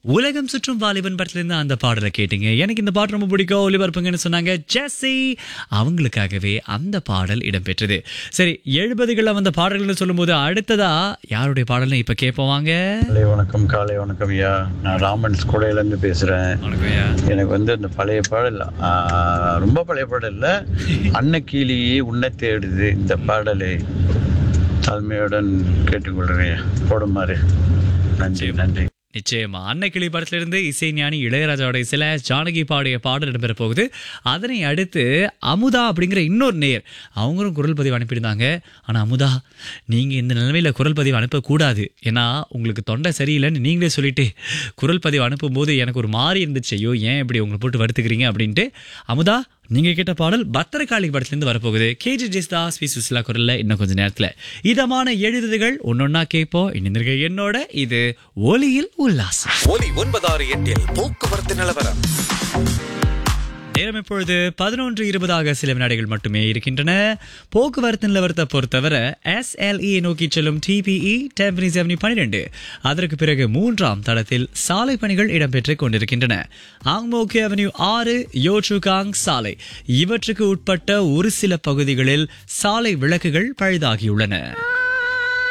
உலகம் சுற்றும் வாலிபன் படத்துல இருந்து அந்த பாடலை கேட்டீங்க எனக்கு இந்த பாட்டு ரொம்ப பிடிக்கும் ஒளிபரப்புங்கன்னு சொன்னாங்க ஜெஸ்ஸி அவங்களுக்காகவே அந்த பாடல் இடம்பெற்றது சரி எழுபதுகளில் வந்த பாடல்கள்னு சொல்லும்போது அடுத்ததா யாருடைய பாடல்னு இப்ப கேட்போம் வாங்க காலை வணக்கம் காலை வணக்கம் ஐயா நான் ராமன் ஸ்கூடையிலேருந்து பேசுகிறேன் எனக்கு வந்து இந்த பழைய பாடல் ஆ, ரொம்ப பழைய பாடல் இல்லை அன்னக்கீழியே உன்னை தேடுது இந்த பாடலை தாழ்மையுடன் கேட்டுக்கொள்கிறேன் போடுமாறு நன்றி நன்றி நிச்சயமா அன்னக்கிளி படத்துல இருந்து இசை ஞானி இளையராஜாவோட இசையில ஜானகி பாடிய பாடல் இடம்பெற போகுது அதனை அடுத்து அமுதா அப்படிங்கிற இன்னொரு நேர் அவங்களும் குரல் பதிவு அனுப்பியிருந்தாங்க ஆனா அமுதா நீங்க இந்த நிலைமையில குரல் பதிவு அனுப்பக்கூடாது ஏன்னா உங்களுக்கு தொண்டை சரியில்லைன்னு நீங்களே சொல்லிட்டு குரல் பதிவு அனுப்பும்போது எனக்கு ஒரு மாறி இருந்துச்சு ஐயோ ஏன் இப்படி உங்களை போட்டு வருத்துக்கிறீங்க அப்படின்ட்டு அமுதா நீங்க கேட்ட பாடல் பத்திரகாளி படத்துலேருந்து வரப்போகுது கேஜி ஜெஸ்தாஸ் வி சுசிலா குரல்ல இன்னும் கொஞ்ச நேரத்துல இதமான எழுதுகள் ஒன்னொன்னா கேட்போம் இன்னிருக்க என்னோட இது ஒலியில் உல்லாசம் ஒலி ஒன்பதாறு எட்டில் போக்குவரத்து நிலவரம் நேரம் இப்பொழுது பதினொன்று இருபதாக சில வினாடிகள் மட்டுமே இருக்கின்றன போக்குவரத்து நிலவரத்தை பொறுத்தவரை எஸ்எல்இ நோக்கி செல்லும் டிபிஇ டெம்பனி செவனி பனிரெண்டு அதற்கு பிறகு மூன்றாம் தளத்தில் சாலை பணிகள் இடம்பெற்றுக் கொண்டிருக்கின்றன ஆங்மோக்கி அவென்யூ ஆறு யோச்சுகாங் சாலை இவற்றுக்கு உட்பட்ட ஒரு சில பகுதிகளில் சாலை விளக்குகள் பழுதாகியுள்ளன